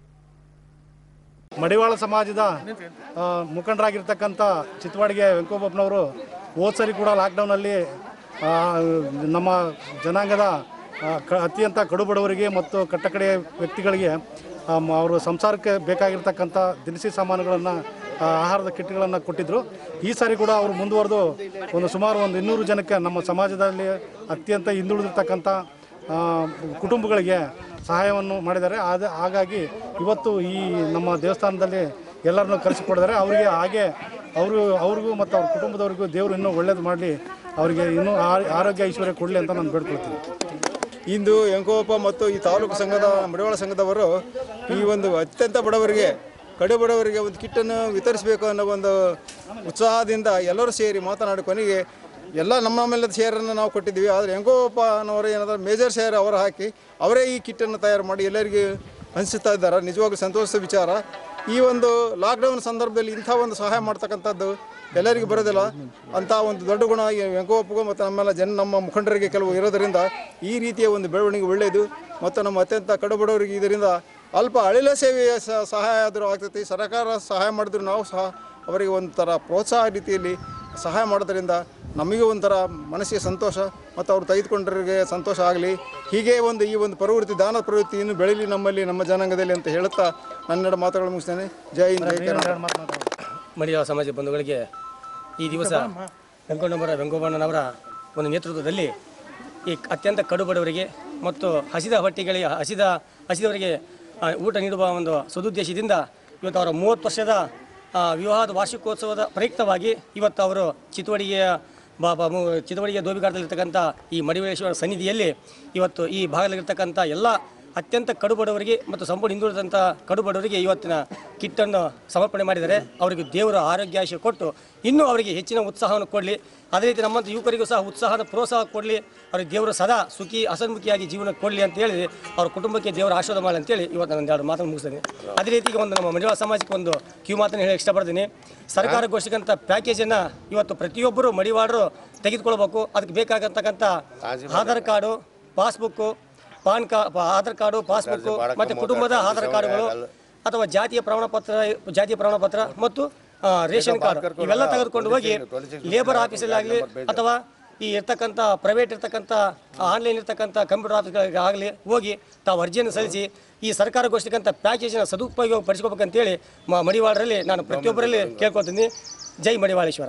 ಮಡಿವಾಳ ಸಮಾಜದ ಆ, ಮುಖಂಡರಾಗಿರ್ತಕ್ಕಂಥ ಚಿತ್ತವಾಡಿಗೆ ವೆಂಕೋಬಪ್ಪನವರು ಹೋದ ಸರಿ ಕೂಡ ಲಾಕ್ಡೌನಲ್ಲಿ ಆ, ನಮ್ಮ ಜನಾಂಗದ ಆ, ಕ ಅತ್ಯಂತ ಕಡುಬಡವರಿಗೆ ಮತ್ತು ಕಟ್ಟಕಡೆಯ ವ್ಯಕ್ತಿಗಳಿಗೆ ಆ, ಮ- ಅವರು ಸಂಸಾರಕ್ಕೆ ಬೇಕಾಗಿರ್ತಕ್ಕಂಥ ದಿನಸಿ ಸಾಮಾನುಗಳನ್ನು ಆಹಾರದ ಕಿಟ್ಗಳನ್ನು ಕೊಟ್ಟಿದ್ದರು ಈ ಸಾರಿ ಕೂಡ ಅವರು ಮುಂದುವರೆದು ಒಂದು ಸುಮಾರು ಒಂದು ಇನ್ನೂರು ಜನಕ್ಕೆ ನಮ್ಮ ಸಮಾಜದಲ್ಲಿ ಅತ್ಯಂತ ಹಿಂದುಳಿದಿರ್ತಕ್ಕಂಥ ಆ, ಕುಟುಂಬಗಳಿಗೆ ಸಹಾಯವನ್ನು ಮಾಡಿದ್ದಾರೆ ಆದ ಹಾಗಾಗಿ ಇವತ್ತು ಈ ನಮ್ಮ ದೇವಸ್ಥಾನದಲ್ಲಿ ಎಲ್ಲರನ್ನೂ ಕರೆಸಿಕೊಡಿದ್ದಾರೆ ಅವರಿಗೆ ಹಾಗೆ ಅವರು ಅವ್ರಿಗೂ ಮತ್ತು ಅವ್ರ ಕುಟುಂಬದವ್ರಿಗೂ ದೇವರು ಇನ್ನೂ ಒಳ್ಳೇದು ಮಾಡಲಿ ಅವರಿಗೆ ಇನ್ನೂ ಆ- ಆರೋಗ್ಯ ಐಶ್ವರ್ಯ ಕೊಡಲಿ ಅಂತ ನಾನು ಬೇಡ್ಕೊಳ್ತೀನಿ ಇಂದು ಎಂಕೋಪ ಮತ್ತು ಈ ತಾಲೂಕು ಸಂಘದ ಮಡಿವಾಳ ಸಂಘದವರು ಈ ಒಂದು ಅತ್ಯಂತ ಬಡವರಿಗೆ ಕಡು ಬಡವರಿಗೆ ಒಂದು ಕಿಟ್ಟನ್ನು ವಿತರಿಸಬೇಕು ಅನ್ನೋ ಒಂದು ಉತ್ಸಾಹದಿಂದ ಎಲ್ಲರೂ ಸೇರಿ ಮಾತನಾಡಿ ಕೊನೆಗೆ ಎಲ್ಲ ನಮ್ಮ ನಮ್ಮೆಲ್ಲದ ಶೇರನ್ನು ನಾವು ಕೊಟ್ಟಿದ್ದೀವಿ ಆದರೆ ಹೆಂಗೋಪ ಅನ್ನೋರು ಏನಾದರೂ ಮೇಜರ್ ಶೇರ್ ಅವರು ಹಾಕಿ ಅವರೇ ಈ ಕಿಟ್ಟನ್ನು ತಯಾರು ಮಾಡಿ ಎಲ್ಲರಿಗೂ ಹಂಚುತ್ತಾ ಇದ್ದಾರೆ ನಿಜವಾಗ್ಲೂ ಸಂತೋಷದ ವಿಚಾರ ಈ ಒಂದು ಲಾಕ್ಡೌನ್ ಸಂದರ್ಭದಲ್ಲಿ ಇಂಥ ಒಂದು ಸಹಾಯ ಮಾಡ್ತಕ್ಕಂಥದ್ದು ಎಲ್ಲರಿಗೂ ಬರೋದಿಲ್ಲ ಅಂಥ ಒಂದು ದೊಡ್ಡ ಗುಣ ಈ ವೆಂಕಟಪ್ಪಗೂ ಮತ್ತು ನಮ್ಮೆಲ್ಲ ಜನ ನಮ್ಮ ಮುಖಂಡರಿಗೆ ಕೆಲವು ಇರೋದರಿಂದ ಈ ರೀತಿಯ ಒಂದು ಬೆಳವಣಿಗೆ ಒಳ್ಳೆಯದು ಮತ್ತು ನಮ್ಮ ಅತ್ಯಂತ ಕಡುಬಡವರಿಗೆ ಇದರಿಂದ ಅಲ್ಪ ಅಳಿಲ ಸೇವೆಯ ಸ- ಸಹಾಯ ಆದರೂ ಆಗ್ತೈತಿ ಸರ್ಕಾರ ಸಹಾಯ ಮಾಡಿದ್ರು ನಾವು ಸಹ ಅವರಿಗೆ ಒಂಥರ ಪ್ರೋತ್ಸಾಹ ರೀತಿಯಲ್ಲಿ ಸಹಾಯ ಮಾಡೋದ್ರಿಂದ ನಮಗೆ ಒಂಥರ ಮನಸ್ಸಿಗೆ ಸಂತೋಷ ಮತ್ತು ಅವ್ರು ತೆಗೆದುಕೊಂಡರಿಗೆ ಸಂತೋಷ ಆಗಲಿ ಹೀಗೆ ಒಂದು ಈ ಒಂದು ಪ್ರವೃತ್ತಿ ದಾನ ಪ್ರವೃತ್ತಿ ಇನ್ನು ಬೆಳೀಲಿ ನಮ್ಮಲ್ಲಿ ನಮ್ಮ ಜನಾಂಗದಲ್ಲಿ ಅಂತ ಹೇಳುತ್ತಾ ನನ್ನೆರಡು ಮಾತುಗಳು ಮುಗಿಸ್ತೇನೆ ಜೈ ಹಿಂದ್ ಜೈ ಕರ್ನಾಟಕ ಮಡಿಯಾಳ ಸಮಾಜ ಬಂಧುಗಳಿಗೆ ಈ ದಿವಸ ವೆಂಕಣ್ಣವರ ವೆಂಕಣ್ಣನವರ ಒಂದು ನೇತೃತ್ವದಲ್ಲಿ ಈ ಅತ್ಯಂತ ಕಡು ಬಡವರಿಗೆ ಮತ್ತು ಹಸಿದ ಹೊಟ್ಟೆಗಳಿಗೆ ಹಸಿದ ಹಸಿದವರಿಗೆ ಆ, ಊಟ ನೀಡುವ ಒಂದು ಸದುದ್ದೇಶದಿಂದ ಇವತ್ತು ಅವರ ಮೂವತ್ತು ವರ್ಷದ ಆ, ವಿವಾಹದ ವಾರ್ಷಿಕೋತ್ಸವದ ಪ್ರಯುಕ್ತವಾಗಿ ಇವತ್ತು ಅವರು ಚಿತ್ತೋಡಿಗೆಯ ಬಾ ಬಾ ಮು- ಚಿತ್ತೋಡಿಗೆ ದೋಬಿಘಾಟದಲ್ಲಿರ್ತಕ್ಕಂಥ ಈ ಮಡಿವೇಶ್ವರ ಸನ್ನಿಧಿಯಲ್ಲಿ ಇವತ್ತು ಈ ಭಾಗದಲ್ಲಿರ್ತಕ್ಕಂಥ ಎಲ್ಲ ಅತ್ಯಂತ ಕಡುಬಡವರಿಗೆ ಮತ್ತು ಸಂಪೂರ್ಣ ಹಿಂದುಳಿದಂಥ ಕಡುಬಡವರಿಗೆ ಇವತ್ತಿನ ಕಿಟ್ಟನ್ನು ಸಮರ್ಪಣೆ ಮಾಡಿದ್ದಾರೆ ಅವರಿಗೆ ದೇವರ ಆರೋಗ್ಯ ಕೊಟ್ಟು ಇನ್ನೂ ಅವರಿಗೆ ಹೆಚ್ಚಿನ ಉತ್ಸಾಹವನ್ನು ಕೊಡಲಿ ಅದೇ ರೀತಿ ನಮ್ಮಂಥ ಯುವಕರಿಗೂ ಸಹ ಉತ್ಸಾಹದ ಪ್ರೋತ್ಸಾಹ ಕೊಡಲಿ ಅವರಿಗೆ ದೇವರು ಸದಾ ಸುಖಿ ಹಸನ್ಮುಖಿಯಾಗಿ ಜೀವನ ಕೊಡಲಿ ಅಂತೇಳಿ ಅವ್ರ ಕುಟುಂಬಕ್ಕೆ ದೇವರ ಆಶೀರ್ವಾದ ಮಾಡಲಿ ಅಂತೇಳಿ ಇವತ್ತು ನಾನು ಎರಡು ಮಾತನ್ನು ಮುಗಿಸ್ತೇನೆ ಅದೇ ರೀತಿ ಈಗ ಒಂದು ನಮ್ಮ ಮಡಿವಾಳ ಸಮಾಜಕ್ಕೆ ಒಂದು ಕಿವಿ ಮಾತನ್ನು ಹೇಳಿ ಇಷ್ಟಪಡ್ತೀನಿ ಸರ್ಕಾರ ಘೋಷಿಸಿದಂಥ ಪ್ಯಾಕೇಜನ್ನು ಇವತ್ತು ಪ್ರತಿಯೊಬ್ಬರು ಮಡಿವಾಳರು ತೆಗೆದುಕೊಳ್ಬೇಕು ಅದಕ್ಕೆ ಬೇಕಾಗತಕ್ಕಂಥ ಆಧಾರ್ ಕಾರ್ಡು ಪಾಸ್ಬುಕ್ಕು ಪಾನ್ ಕಾ ಪ- ಆಧಾರ್ ಕಾರ್ಡು ಪಾಸ್ಬುಕ್ ಮತ್ತು ಕುಟುಂಬದ ಆಧಾರ್ ಕಾರ್ಡುಗಳು ಅಥವಾ ಜಾತಿಯ ಪ್ರಮಾಣ ಪತ್ರ ಜಾತಿಯ ಪ್ರಮಾಣ ಪತ್ರ ಮತ್ತು ಆ, ರೇಷನ್ ಕಾರ್ಡ್ ಇವೆಲ್ಲ ತೆಗೆದುಕೊಂಡು ಹೋಗಿ ಲೇಬರ್ ಆಫೀಸಲ್ಲಿ ಆಗಲಿ ಅಥವಾ ಈ ಇರ್ತಕ್ಕಂಥ ಪ್ರೈವೇಟ್ ಇರ್ತಕ್ಕಂಥ ಆನ್ಲೈನ್ ಇರ್ತಕ್ಕಂಥ ಕಂಪ್ಯೂಟರ್ ಆಫೀಸ್ಗಳಿಗೆ ಆಗಲಿ ಹೋಗಿ ತಾವು ಅರ್ಜಿಯನ್ನು ಸಲ್ಲಿಸಿ ಈ ಸರ್ಕಾರ ಘೋಷಿತಕ್ಕಂಥ ಪ್ಯಾಕೇಜಿನ ಸದುಪಯೋಗ ಪಡಿಸ್ಕೋಬೇಕಂತೇಳಿ ಮ ಮಡಿವಾಳರಲ್ಲಿ ನಾನು ಪ್ರತಿಯೊಬ್ಬರಲ್ಲಿ ಕೇಳ್ಕೊತೀನಿ ಜೈ ಮಡಿವಾಳೇಶ್ವರ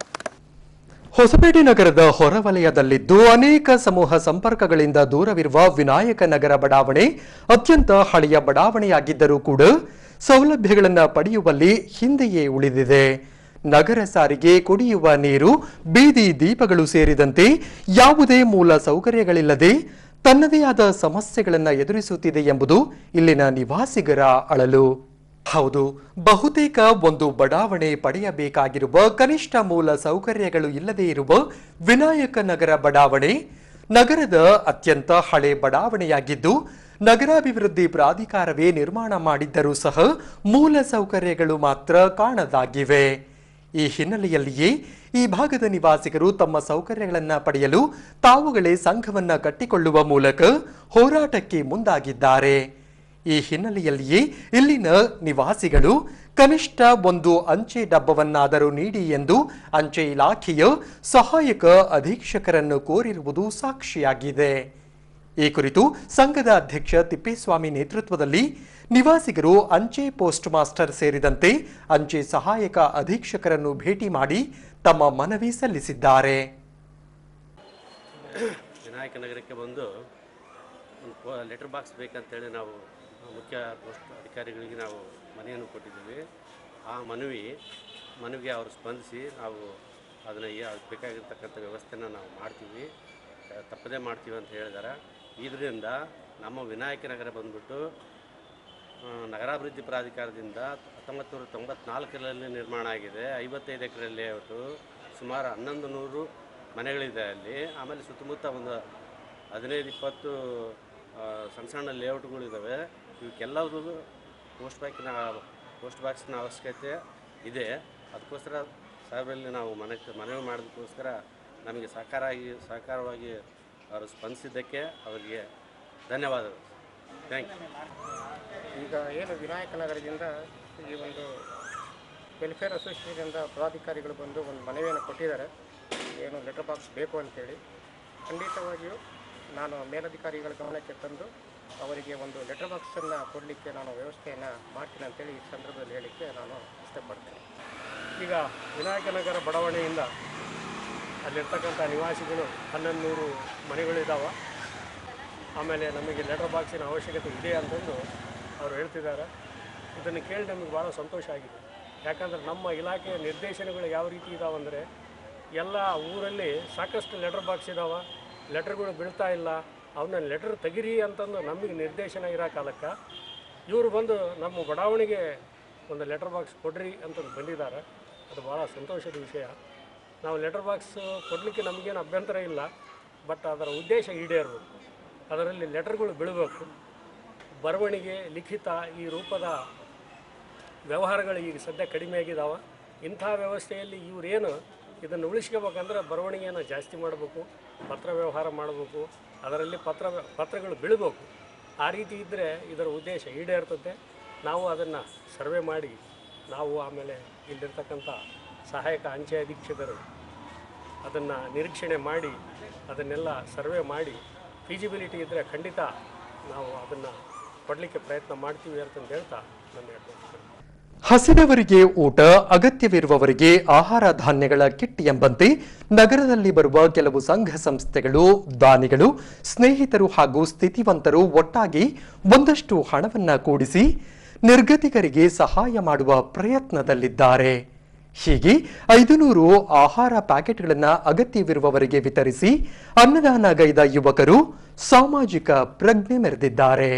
ಹೊಸಪೇಟೆ ನಗರದ ಹೊರವಲಯದಲ್ಲಿದ್ದು ಅನೇಕ ಸಮೂಹ ಸಂಪರ್ಕಗಳಿಂದ ದೂರವಿರುವ ವಿನಾಯಕ ನಗರ ಬಡಾವಣೆ ಅತ್ಯಂತ ಹಳೆಯ ಬಡಾವಣೆಯಾಗಿದ್ದರೂ ಕೂಡ ಸೌಲಭ್ಯಗಳನ್ನು ಪಡೆಯುವಲ್ಲಿ ಹಿಂದೆಯೇ ಉಳಿದಿದೆ ನಗರ ಸಾರಿಗೆ ಕುಡಿಯುವ ನೀರು ಬೀದಿ ದೀಪಗಳು ಸೇರಿದಂತೆ ಯಾವುದೇ ಮೂಲ ಸೌಕರ್ಯಗಳಿಲ್ಲದೆ ತನ್ನದೇ ಆದ ಸಮಸ್ಯೆಗಳನ್ನು ಎದುರಿಸುತ್ತಿದೆ ಎಂಬುದು ಇಲ್ಲಿನ ನಿವಾಸಿಗರ ಅಳಲು ಹೌದು ಬಹುತೇಕ ಒಂದು ಬಡಾವಣೆ ಪಡೆಯಬೇಕಾಗಿರುವ ಕನಿಷ್ಠ ಮೂಲ ಸೌಕರ್ಯಗಳು ಇಲ್ಲದೆ ಇರುವ ವಿನಾಯಕ ನಗರ ಬಡಾವಣೆ ನಗರದ ಅತ್ಯಂತ ಹಳೆ ಬಡಾವಣೆಯಾಗಿದ್ದು ನಗರಾಭಿವೃದ್ಧಿ ಪ್ರಾಧಿಕಾರವೇ ನಿರ್ಮಾಣ ಮಾಡಿದ್ದರೂ ಸಹ ಮೂಲ ಸೌಕರ್ಯಗಳು ಮಾತ್ರ ಕಾಣದಾಗಿವೆ ಈ ಹಿನ್ನೆಲೆಯಲ್ಲಿಯೇ ಈ ಭಾಗದ ನಿವಾಸಿಗರು ತಮ್ಮ ಸೌಕರ್ಯಗಳನ್ನು ಪಡೆಯಲು ತಾವುಗಳೇ ಸಂಘವನ್ನ ಕಟ್ಟಿಕೊಳ್ಳುವ ಮೂಲಕ ಹೋರಾಟಕ್ಕೆ ಮುಂದಾಗಿದ್ದಾರೆ ಈ ಹಿನ್ನೆಲೆಯಲ್ಲಿಯೇ ಇಲ್ಲಿನ ನಿವಾಸಿಗಳು ಕನಿಷ್ಠ ಒಂದು ಅಂಚೆ ಡಬ್ಬವನ್ನಾದರೂ ನೀಡಿ ಎಂದು ಅಂಚೆ ಇಲಾಖೆಯ ಸಹಾಯಕ ಅಧೀಕ್ಷಕರನ್ನು ಕೋರಿರುವುದು ಸಾಕ್ಷಿಯಾಗಿದೆ ಈ ಕುರಿತು ಸಂಘದ ಅಧ್ಯಕ್ಷ ತಿಪ್ಪೇಸ್ವಾಮಿ ನೇತೃತ್ವದಲ್ಲಿ ನಿವಾಸಿಗರು ಅಂಚೆ ಪೋಸ್ಟ್ ಮಾಸ್ಟರ್ ಸೇರಿದಂತೆ ಅಂಚೆ ಸಹಾಯಕ ಅಧೀಕ್ಷಕರನ್ನು ಭೇಟಿ ಮಾಡಿ ತಮ್ಮ ಮನವಿ ಸಲ್ಲಿಸಿದ್ದಾರೆ ವಿನಾಯಕ ನಗರಕ್ಕೆ ಬಂದು ಒಂದು ಪೋ ಲೆಟರ್ ಬಾಕ್ಸ್ ಬೇಕಂತೇಳಿ ನಾವು ಮುಖ್ಯ ಪೋಸ್ಟ್ ಅಧಿಕಾರಿಗಳಿಗೆ ನಾವು ಮನೆಯನ್ನು ಕೊಟ್ಟಿದ್ದೀವಿ ಆ ಮನವಿ ಮನವಿಗೆ ಅವರು ಸ್ಪಂದಿಸಿ ನಾವು ಅದನ್ನು ಏ- ಅದಕ್ಕೆ ಬೇಕಾಗಿರ್ತಕ್ಕಂಥ ವ್ಯವಸ್ಥೆನ ನಾವು ಮಾಡ್ತೀವಿ ಆ, ತಪ್ಪದೇ ಮಾಡ್ತೀವಿ ಅಂತ ಹೇಳಿದ್ದಾರೆ ಇದರಿಂದ ನಮ್ಮ ವಿನಾಯಕ ನಗರ ಬಂದ್ಬಿಟ್ಟು ಆ, ನಗರಾಭಿವೃದ್ಧಿ ಪ್ರಾಧಿಕಾರದಿಂದ ಹತ್ತೊಂಬತ್ತು ನೂರ ತೊಂಬತ್ನಾಲ್ಕರಲ್ಲಿ ನಿರ್ಮಾಣ ಆಗಿದೆ ಐವತ್ತೈದು ಎಕರೆ ಲೇಔಟು ಸುಮಾರು ಹನ್ನೊಂದು ನೂರು ಮನೆಗಳಿದೆ ಅಲ್ಲಿ ಆಮೇಲೆ ಸುತ್ತಮುತ್ತ ಒಂದು ಹದಿನೈದು ಇಪ್ಪತ್ತು ಆ, ಸಣ್ಣ ಸಣ್ಣ ಲೇಔಟ್ಗಳಿದ್ದಾವೆ ಇವಕ್ಕೆಲ್ಲರಿಗೂ ಪೋಸ್ಟ್ ಬ್ಯಾಕಿನ ಪೋಸ್ಟ್ ಬಾಕ್ಸ್ನ ಅವಶ್ಯಕತೆ ಇದೆ ಅದಕ್ಕೋಸ್ಕರ ಸಾಹೇಬರಲ್ಲಿ ನಾವು ಮನೆ ಮನವಿ ಮಾಡೋದಕ್ಕೋಸ್ಕರ ನಮಗೆ ಸಹಕಾರ ಆಗಿ ಸಹಕಾರವಾಗಿ ಅವರು ಸ್ಪಂದಿಸಿದ್ದಕ್ಕೆ ಅವರಿಗೆ ಧನ್ಯವಾದಗಳು ಥ್ಯಾಂಕ್ ಯು ಈಗ ಏನು ವಿನಾಯಕ ನಗರದಿಂದ ಈ ಒಂದು ವೆಲ್ಫೇರ್ ಅಸೋಸಿಯೇಷನಿಂದ ಪದಾಧಿಕಾರಿಗಳು ಬಂದು ಒಂದು ಮನವಿಯನ್ನು ಕೊಟ್ಟಿದ್ದಾರೆ ಏನು ಲೆಟರ್ ಬಾಕ್ಸ್ ಬೇಕು ಅಂತೇಳಿ ಖಂಡಿತವಾಗಿಯೂ ನಾನು ಮೇಲಧಿಕಾರಿಗಳ ಗಮನಕ್ಕೆ ತಂದು ಅವರಿಗೆ ಒಂದು ಲೆಟರ್ ಬಾಕ್ಸನ್ನು ಕೊಡಲಿಕ್ಕೆ ನಾನು ವ್ಯವಸ್ಥೆಯನ್ನು ಮಾಡ್ತೀನಿ ಅಂತೇಳಿ ಈ ಸಂದರ್ಭದಲ್ಲಿ ಹೇಳಲಿಕ್ಕೆ ನಾನು ಇಷ್ಟಪಡ್ತೇನೆ ಈಗ ವಿನಾಯಕನಗರ ಬಡಾವಣೆಯಿಂದ ಅಲ್ಲಿರ್ತಕ್ಕಂಥ ನಿವಾಸಿಗಳು ಹನ್ನೊಂದು ನೂರು ಮನೆಗಳಿದ್ದಾವೆ ಆಮೇಲೆ ನಮಗೆ ಲೆಟರ್ ಬಾಕ್ಸಿನ ಅವಶ್ಯಕತೆ ಇದೆ ಅಂತಂದು ಅವರು ಹೇಳ್ತಿದ್ದಾರೆ ಇದನ್ನು ಕೇಳಿ ನಮಗೆ ಭಾಳ ಸಂತೋಷ ಆಗಿದೆ ಯಾಕಂದರೆ ನಮ್ಮ ಇಲಾಖೆಯ ನಿರ್ದೇಶನಗಳು ಯಾವ ರೀತಿ ಇದಾವಂದರೆ ಎಲ್ಲ ಊರಲ್ಲಿ ಸಾಕಷ್ಟು ಲೆಟರ್ ಬಾಕ್ಸ್ ಇದ್ದಾವೆ ಲೆಟರ್ಗಳು ಬೀಳ್ತಾ ಇಲ್ಲ ಅವನ್ನ ಲೆಟರ್ ತೆಗಿರಿ ಅಂತಂದು ನಮಗೆ ನಿರ್ದೇಶನ ಇರೋ ಕಾಲಕ್ಕೆ ಇವರು ಬಂದು ನಮ್ಮ ಬಡಾವಣೆಗೆ ಒಂದು ಲೆಟರ್ ಬಾಕ್ಸ್ ಕೊಡ್ರಿ ಅಂತಂದು ಬಂದಿದ್ದಾರೆ ಅದು ಭಾಳ ಸಂತೋಷದ ವಿಷಯ ನಾವು ಲೆಟರ್ ಬಾಕ್ಸ್ ಕೊಡಲಿಕ್ಕೆ ನಮಗೇನು ಅಭ್ಯಂತರ ಇಲ್ಲ ಬಟ್ ಅದರ ಉದ್ದೇಶ ಈಡೇರಬೇಕು ಅದರಲ್ಲಿ ಲೆಟರ್ಗಳು ಬೀಳಬೇಕು ಬರವಣಿಗೆ ಲಿಖಿತ ಈ ರೂಪದ ವ್ಯವಹಾರಗಳು ಈಗ ಸದ್ಯ ಕಡಿಮೆ ಆಗಿದ್ದಾವೆ ಇಂಥ ವ್ಯವಸ್ಥೆಯಲ್ಲಿ ಇವರೇನು ಇದನ್ನು ಉಳಿಸ್ಕೋಬೇಕಂದ್ರೆ ಬರವಣಿಗೆಯನ್ನು ಜಾಸ್ತಿ ಮಾಡಬೇಕು ಪತ್ರ ವ್ಯವಹಾರ ಮಾಡಬೇಕು ಅದರಲ್ಲಿ ಪತ್ರ ಪತ್ರಗಳು ಬೀಳಬೇಕು ಆ ರೀತಿ ಇದ್ದರೆ ಇದರ ಉದ್ದೇಶ ಈಡೇರ್ತದೆ ನಾವು ಅದನ್ನು ಸರ್ವೆ ಮಾಡಿ ನಾವು ಆಮೇಲೆ ಇಲ್ಲಿರ್ತಕ್ಕಂಥ ಸಹಾಯಕ ಅಂಚೆ ಅಧೀಕ್ಷಕರು ಅದನ್ನು ನಿರೀಕ್ಷಣೆ ಮಾಡಿ ಅದನ್ನೆಲ್ಲ ಸರ್ವೆ ಮಾಡಿ ಫೀಸಿಬಿಲಿಟಿ ಇದ್ದರೆ ಖಂಡಿತ ನಾವು ಅದನ್ನು ಕೊಡಲಿಕ್ಕೆ ಪ್ರಯತ್ನ ಮಾಡ್ತೀವಿ ಅಂತಂದು ಹೇಳ್ತಾ ನನ್ನ ಹೇಳ್ತೀನಿ ಹಸಿದವರಿಗೆ ಊಟ ಅಗತ್ಯವಿರುವವರಿಗೆ ಆಹಾರ ಧಾನ್ಯಗಳ ಕಿಟ್ ಎಂಬಂತೆ ನಗರದಲ್ಲಿ ಬರುವ ಕೆಲವು ಸಂಘ ಸಂಸ್ಥೆಗಳು ದಾನಿಗಳು ಸ್ನೇಹಿತರು ಹಾಗೂ ಸ್ಥಿತಿವಂತರು ಒಟ್ಟಾಗಿ ಒಂದಷ್ಟು ಹಣವನ್ನ ಕೂಡಿಸಿ ನಿರ್ಗತಿಕರಿಗೆ ಸಹಾಯ ಮಾಡುವ ಪ್ರಯತ್ನದಲ್ಲಿದ್ದಾರೆ ಹೀಗೆ ಐದು ನೂರು ಆಹಾರ ಪ್ಯಾಕೆಟ್ಗಳನ್ನು ಅಗತ್ಯವಿರುವವರಿಗೆ ವಿತರಿಸಿ ಅನ್ನದಾನಗೈದ ಯುವಕರು ಸಾಮಾಜಿಕ ಪ್ರಜ್ಞೆ ಮೆರೆದಿದ್ದಾರೆ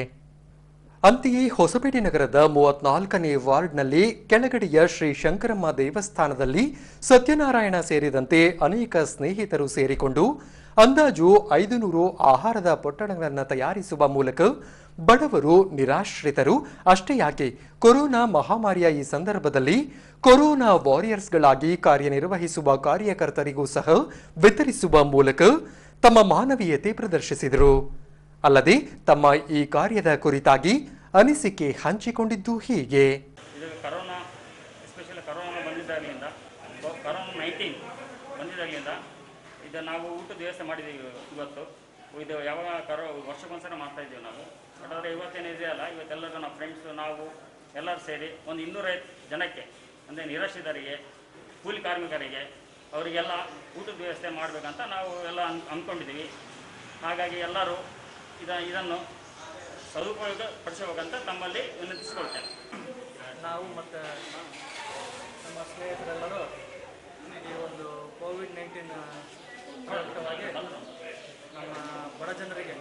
ಅಂತೆಯೇ ಹೊಸಪೇಟೆ ನಗರದ ಮೂವತ್ನಾಲ್ಕನೇ ವಾರ್ಡ್ನಲ್ಲಿ ಕೆಳಗಡೆಯ ಶ್ರೀ ಶಂಕರಮ್ಮ ದೇವಸ್ಥಾನದಲ್ಲಿ ಸತ್ಯನಾರಾಯಣ ಸೇರಿದಂತೆ ಅನೇಕ ಸ್ನೇಹಿತರು ಸೇರಿಕೊಂಡು ಅಂದಾಜು ಐದು ನೂರು ಆಹಾರದ ಪೊಟ್ಟಣಗಳನ್ನು ತಯಾರಿಸುವ ಮೂಲಕ ಬಡವರು ನಿರಾಶ್ರಿತರು ಅಷ್ಟೇ ಯಾಕೆ ಕೊರೋನಾ ಮಹಾಮಾರಿಯ ಈ ಸಂದರ್ಭದಲ್ಲಿ ಕೊರೋನಾ ವಾರಿಯರ್ಸ್ಗಳಾಗಿ ಕಾರ್ಯನಿರ್ವಹಿಸುವ ಕಾರ್ಯಕರ್ತರಿಗೂ ಸಹ ವಿತರಿಸುವ ಮೂಲಕ ತಮ್ಮ ಮಾನವೀಯತೆ ಪ್ರದರ್ಶಿಸಿದರು ಅಲ್ಲದೆ ತಮ್ಮ ಈ ಕಾರ್ಯದ ಕುರಿತಾಗಿ ಅನಿಸಿಕೆ ಹಂಚಿಕೊಂಡಿದ್ದು ಹೀಗೆ ಇದು ಕರೋನಾ ಎಸ್ಪೆಷಲಿ ಕರೋನಾ ಬಂದಿದ್ದಾಗಲಿಂದ ಕೊ- ಕರೋನಾ ನೈನ್ಟೀನ್ ಬಂದಿದ್ದಾಗಲಿಂದ ಇದು ನಾವು ಊಟದ ವ್ಯವಸ್ಥೆ ಮಾಡಿದ್ದೀವಿ ಇವತ್ತು ಇದು ಯಾವಾಗ ಕರೋ ವರ್ಷಕ್ಕೊಂದ್ಸಲ ಮಾಡ್ತಾ ಇದ್ದೀವಿ ನಾವು ಬಟ್ ಆದರೆ ಇವತ್ತೇನು ಇದೆಯಲ್ಲ ಇವತ್ತೆಲ್ಲರೂ ನಮ್ಮ ಫ್ರೆಂಡ್ಸು ನಾವು ಎಲ್ಲರೂ ಸೇರಿ ಒಂದು ಇನ್ನೂರೈವತ್ತು ಜನಕ್ಕೆ ಅಂದರೆ ನಿರಾಶ್ರಿತರಿಗೆ ಕೂಲಿ ಕಾರ್ಮಿಕರಿಗೆ ಅವರಿಗೆಲ್ಲ ಊಟದ ವ್ಯವಸ್ಥೆ ಮಾಡಬೇಕಂತ ನಾವು ಎಲ್ಲ ಅನ್ ಅಂದ್ಕೊಂಡಿದ್ದೀವಿ ಹಾಗಾಗಿ ಎಲ್ಲರೂ ಇದ ಇದನ್ನು ಸದುಪಯೋಗ ಪಡಿಸಬೇಕಂತ ತಮ್ಮಲ್ಲಿ ವಿನಂತಿಸಿಕೊಳ್ತೇನೆ ನಾವು ಮತ್ತು ನಮ್ಮ ಸ್ನೇಹಿತರೆಲ್ಲರೂ ಈ ಒಂದು ಕೋವಿಡ್ ನೈನ್ಟೀನ್ ಪ್ರಯುಕ್ತವಾಗಿ ನಮ್ಮ ಬಡ ಜನರಿಗೆ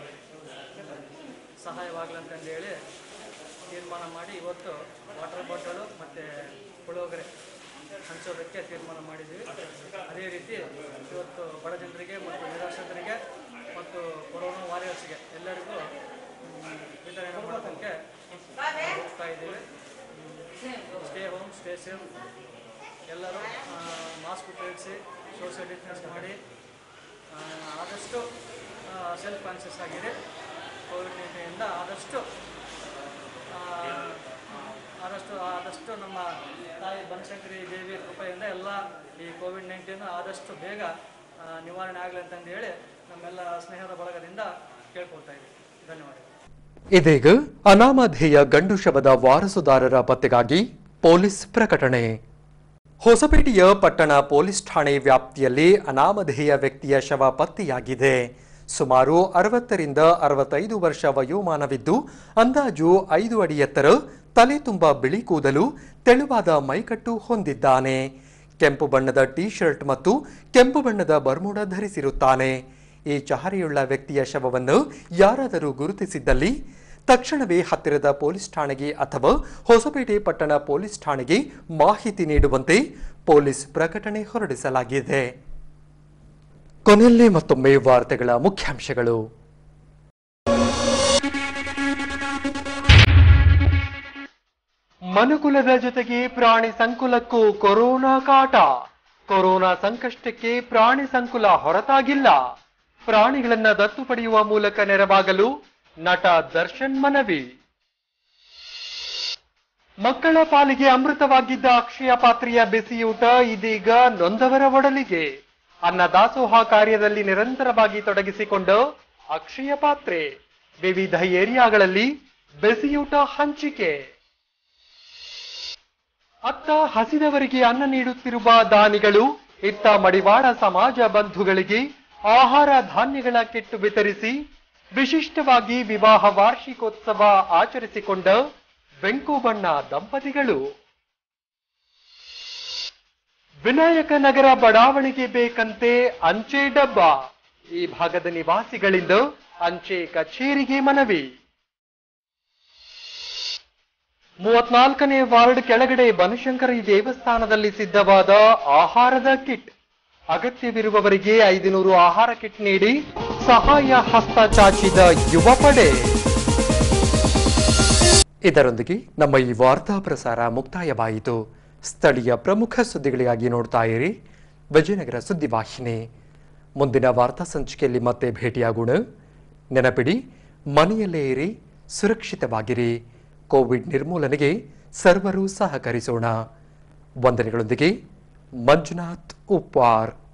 ಸಹಾಯವಾಗಲಂತಂದು ಹೇಳಿ ತೀರ್ಮಾನ ಮಾಡಿ ಇವತ್ತು ವಾಟರ್ ಬಾಟಲು ಮತ್ತು ಪುಳಿಯೋಗರೆ ಹಂಚೋದಕ್ಕೆ ತೀರ್ಮಾನ ಮಾಡಿದ್ದೀವಿ ಅದೇ ರೀತಿ ಇವತ್ತು ಬಡ ಜನರಿಗೆ ಮತ್ತು ನಿರಾಶ್ರಿತರಿಗೆ ಮತ್ತು ಕೊರೋನಾ ವಾರಿಯರ್ಸ್ಗೆ ಎಲ್ಲರಿಗೂ ಮ್, ವಿತರಣೆ ಮಾಡೋದಕ್ಕೆ ಹೋಗ್ತಾ ಇದ್ದೀವಿ ಸ್ಟೇ ಹೋಮ್ ಸ್ಟೇ ಸೇಫ್ ಎಲ್ಲರೂ ಮಾಸ್ಕ್ ಉಪಯೋಗಿಸಿ ಸೋಷಿಯಲ್ ಡಿಸ್ಟೆನ್ಸ್ ಮಾಡಿ ಆ, ಆದಷ್ಟು ಸೆಲ್ಫ್ ಕಾನ್ಷಿಯಸ್ ಆಗಿದೆ ಕೋವಿಡ್ ನೈನ್ಟೀನಿಂದ ಆದಷ್ಟು ಆ, ಆದಷ್ಟು ಆದಷ್ಟು ನಮ್ಮ ತಾಯಿ ಬನಶಂಕರಿ ದೇವಿ ಕೃಪೆಯಿಂದ ಎಲ್ಲ ಈ ಕೋವಿಡ್ ನೈನ್ಟೀನ್ ಆದಷ್ಟು ಬೇಗ ಆ, ನಿವಾರಣೆ ಆಗಲಿ ಅಂತಂದು ಹೇಳಿ ನಮ್ಮೆಲ್ಲ ಸ್ನೇಹದ ಬಳಗದಿಂದ ಕೇಳ್ಕೊಳ್ತಾ ಇದ್ದೀವಿ ಧನ್ಯವಾದಗಳು ಇದೀಗ ಅನಾಮಧೇಯ ಗಂಡು ಶವದ ವಾರಸುದಾರರ ಪತ್ತೆಗಾಗಿ ಪೊಲೀಸ್ ಪ್ರಕಟಣೆ ಹೊಸಪೇಟೆಯ ಪಟ್ಟಣ ಪೊಲೀಸ್ ಠಾಣೆ ವ್ಯಾಪ್ತಿಯಲ್ಲಿ ಅನಾಮಧೇಯ ವ್ಯಕ್ತಿಯ ಶವ ಪತ್ತೆಯಾಗಿದೆ ಸುಮಾರು ಅರವತ್ತರಿಂದ ಅರವತ್ತೈದು ವರ್ಷ ವಯೋಮಾನವಿದ್ದು ಅಂದಾಜು ಐದು ಅಡಿ ಎತ್ತರ ತಲೆ ತುಂಬ ಬಿಳಿ ಕೂದಲು ತೆಳುವಾದ ಮೈಕಟ್ಟು ಹೊಂದಿದ್ದಾನೆ ಕೆಂಪು ಬಣ್ಣದ ಟಿ ಶರ್ಟ್ ಮತ್ತು ಕೆಂಪು ಬಣ್ಣದ ಬರ್ಮುಡ ಧರಿಸಿರುತ್ತಾನೆ ಈ ಚಹರೆಯುಳ್ಳ ವ್ಯಕ್ತಿಯ ಶವವನ್ನು ಯಾರಾದರೂ ಗುರುತಿಸಿದ್ದಲ್ಲಿ ತಕ್ಷಣವೇ ಹತ್ತಿರದ ಪೊಲೀಸ್ ಠಾಣೆಗೆ ಅಥವಾ ಹೊಸಪೇಟೆ ಪಟ್ಟಣ ಪೊಲೀಸ್ ಠಾಣೆಗೆ ಮಾಹಿತಿ ನೀಡುವಂತೆ ಪೊಲೀಸ್ ಪ್ರಕಟಣೆ ಹೊರಡಿಸಲಾಗಿದೆ ಕೊನೆಯಲ್ಲಿ ಮತ್ತೊಮ್ಮೆ ವಾರ್ತೆಗಳ ಮುಖ್ಯಾಂಶಗಳು ಮನುಕುಲದ ಜೊತೆಗೆ ಪ್ರಾಣಿ ಸಂಕುಲಕ್ಕೂ ಕೊರೋನಾ ಕಾಟ ಕೊರೋನಾ ಸಂಕಷ್ಟಕ್ಕೆ ಪ್ರಾಣಿ ಸಂಕುಲ ಹೊರತಾಗಿಲ್ಲ ಪ್ರಾಣಿಗಳನ್ನ ದತ್ತು ಪಡೆಯುವ ಮೂಲಕ ನೆರವಾಗಲು ನಟ ದರ್ಶನ್ ಮನವಿ ಮಕ್ಕಳ ಪಾಲಿಗೆ ಅಮೃತವಾಗಿದ್ದ ಅಕ್ಷಯ ಪಾತ್ರೆಯ ಬಿಸಿಯೂಟ ಇದೀಗ ನೊಂದವರ ಒಡಲಿಗೆ ಅನ್ನ ದಾಸೋಹ ಕಾರ್ಯದಲ್ಲಿ ನಿರಂತರವಾಗಿ ತೊಡಗಿಸಿಕೊಂಡು ಅಕ್ಷಯ ಪಾತ್ರೆ ವಿವಿಧ ಏರಿಯಾಗಳಲ್ಲಿ ಬೆಸಿಯೂಟ ಹಂಚಿಕೆ ಅತ್ತ ಹಸಿದವರಿಗೆ ಅನ್ನ ನೀಡುತ್ತಿರುವ ದಾನಿಗಳು ಇತ್ತ ಮಡಿವಾಳ ಸಮಾಜ ಬಂಧುಗಳಿಗೆ ಆಹಾರ ಧಾನ್ಯಗಳ ಕಿಟ್ಟು ವಿತರಿಸಿ ವಿಶಿಷ್ಟವಾಗಿ ವಿವಾಹ ವಾರ್ಷಿಕೋತ್ಸವ ಆಚರಿಸಿಕೊಂಡ ಬೆಂಕುಬಣ್ಣ ದಂಪತಿಗಳು ವಿನಾಯಕ ನಗರ ಬಡಾವಣೆಗೆ ಬೇಕಂತೆ ಅಂಚೆ ಡಬ್ಬ ಈ ಭಾಗದ ನಿವಾಸಿಗಳಿಂದ ಅಂಚೆ ಕಚೇರಿಗೆ ಮನವಿ ಮೂವತ್ನಾಲ್ಕನೇ ವಾರ್ಡ್ ಕೆಳಗಡೆ ಬನಶಂಕರಿ ದೇವಸ್ಥಾನದಲ್ಲಿ ಸಿದ್ಧವಾದ ಆಹಾರದ ಕಿಟ್ ಅಗತ್ಯವಿರುವವರಿಗೆ ಐದುನೂರು ಆಹಾರ ಕಿಟ್ ನೀಡಿ ಸಹಾಯ ಹಸ್ತ ಚಾಚಿದ ಯುವ ಪಡೆ ಇದರೊಂದಿಗೆ ನಮ್ಮ ಈ ವಾರ್ತಾ ಪ್ರಸಾರ ಮುಕ್ತಾಯವಾಯಿತು ಸ್ಥಳೀಯ ಪ್ರಮುಖ ಸುದ್ದಿಗಳಿಗಾಗಿ ನೋಡ್ತಾ ಇರಿ ವಿಜಯನಗರ ಸುದ್ದಿವಾಹಿನಿ ಮುಂದಿನ ವಾರ್ತಾ ಸಂಚಿಕೆಯಲ್ಲಿ ಮತ್ತೆ ಭೇಟಿಯಾಗೋಣ ನೆನಪಿಡಿ ಮನೆಯಲ್ಲೇ ಇರಿ ಸುರಕ್ಷಿತವಾಗಿರಿ ಕೋವಿಡ್ ನಿರ್ಮೂಲನೆಗೆ ಸರ್ವರು ಸಹಕರಿಸೋಣ ವಂದನೆಗಳೊಂದಿಗೆ ಮಂಜುನಾಥ್ ಉಪ್ಪಾರ್